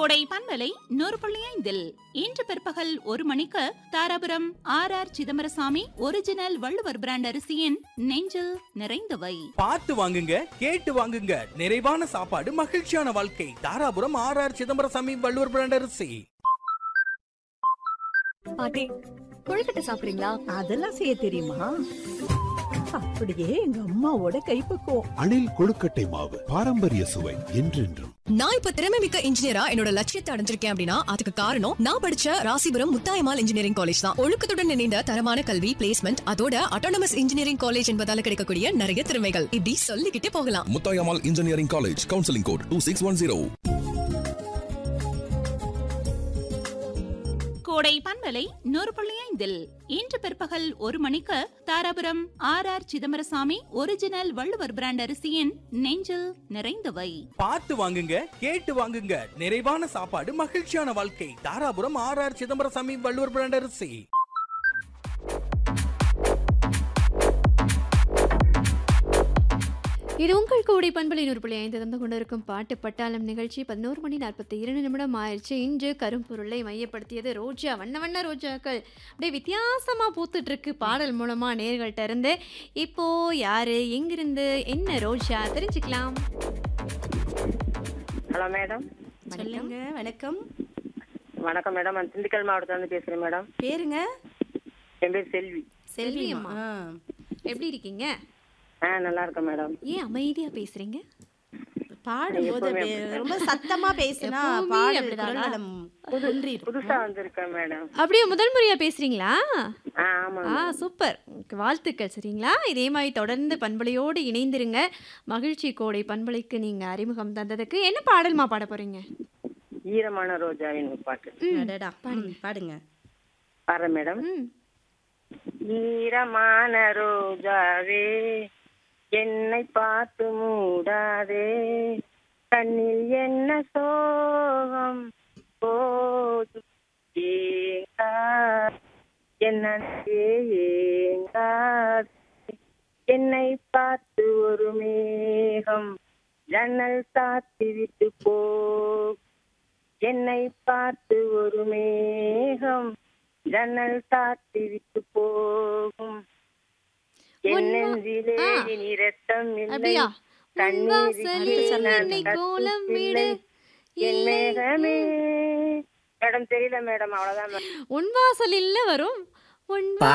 கோடை பண்பலை நூறு புள்ளி ஐந்தில் இன்று பிற்பகல் ஒரு மணிக்கு Dharapuram R R Chidambarasamy original Valluvar brand அரிசியின் நெஞ்சில் நிறைந்தவை பார்த்து வாங்குங்க கேட்டு வாங்குங்க நிறைவான சாப்பாடு மகிழ்ச்சியான வாழ்க்கை Dharapuram R R Chidambarasamy Valluvar brand அரிசி பாட்டி கொழுக்கட்டை சாப்பிடுறீங்களா அதெல்லாம் செய்ய தெரியுமா அப்படியே எங்க அம்மாவோட கைப்பக்குவம் அணில் கொழுக்கட்டை மாவு பாரம்பரிய சுவை என்றென்றும் நான் இப்ப திறமை மிக்க இன்ஜினியரா என்னோட லட்சியத்தை அடைஞ்சிருக்கேன் அப்படின்னா அதுக்கு காரணம் நான் படிச்ச ராசிபுரம் முத்தாயமால் இன்ஜினியரிங் காலேஜ் தான் ஒழுக்கத்துடன் இணைந்த தரமான கல்வி பிளேஸ்மெண்ட் அதோட அட்டானமஸ் இன்ஜினியரிங் காலேஜ் என்பதால கிடைக்கக்கூடிய நிறைய திறமைகள் இப்படி சொல்லிக்கிட்டே போகலாம் Muthayammal engineering college counselling code two six one zero Kodai பண்பலை நூறு புள்ளி ஐந்தில் இன்று பிற்பகல் ஒரு மணிக்கு Dharapuram R R Chidambarasamy original Valluvar brand அரிசியின் நெஞ்சில் நிறைந்தவை பார்த்து வாங்குங்க கேட்டு வாங்குங்க நிறைவான சாப்பாடு மகிழ்ச்சியான வாழ்க்கை Dharapuram R R Chidambarasamy Valluvar brand அரிசி இது உங்கள் கூடை பண்பலை நூறு புள்ளி ஐந்து தந்து கொண்டிருக்கும் பாட்டு பட்டாளம் நிகழ்ச்சி பதினோரு மணி நாற்பத்தி இரண்டு நிமிடம் ஆயிடுச்சு இன்று கரும்பொருளை மையப்படுத்தியது ரோஜா வண்ண வண்ண ரோஜாக்கள் அப்படியே வித்தியாசமாக பூத்துட்டு இருக்கு பாடல் மூலமா நேர்கள்ட்ட இருந்து இப்போ யாரு எங்கிருந்து என்ன ரோஜா தெரிஞ்சுக்கலாம் ஹலோ மேடம் சொல்லுங்க வணக்கம் வணக்கம் மேடம் நான் திண்டுக்கல் மாவட்டத்துலேருந்து பேசுகிறேன் மேடம் பேருங்க என் பேர் செல்வி செல்வியம்மா. ஆ. எப்படி இருக்கீங்க ஆ நல்லா இருக்கேன் மேடம் ஏன் அமைதியா பேசுறீங்க பாடும்போது எப்பவுமே அப்படியே ரொம்ப சத்தமா பேசினா எப்பவுமே பாடல் அப்படிதானா? குரல் வளம் குன்றிடும். புதுசாக வந்திருக்கேன் மேடம் அப்படியே முதல் முறையா பேசுறீங்களா ஆ ஆமாம் ஆ சூப்பர் உங்களுக்கு வாழ்த்துக்கள் சரிங்களா இதே மாதிரி தொடர்ந்து பண்பலையோடு இணைந்திருங்க மகிழ்ச்சி கோடை பண்பலைக்கு நீங்க அறிமுகம் தந்ததுக்கு என்ன பாடல்மா பாட போறீங்க ஈரமான ரோஜாவின் ஒரு பாட்டு அடடா ம், பாடுங்க பாடுறேன் மேடம் ம் ஈரமான ரோஜாவே என்னை பார்த்து மூடாதே கண்ணில் என்ன சோகம் போது ஏங்கா என்ன ஏங்காதே என்னை பார்த்து ஒரு மேகம் ஜன்னல் சாத்தி விட்டு போ என்னை பார்த்து ஒரு மேகம் ஜன்னல் சாத்தி விட்டு போகும் என் உன்வா- நெஞ்சிலே ஆ. இனி ரத்தம் இல்லை அப்படியா கண்ணீர் உன்வாசலில் நான் என்னை கோலம் விடு கத்திப்பிள்ளை. என் இல்லை. மேகமே மேடம் தெரியல மேடம் அவ்வளவுதான் மேடம் உன் வாசலில் வரும் உன்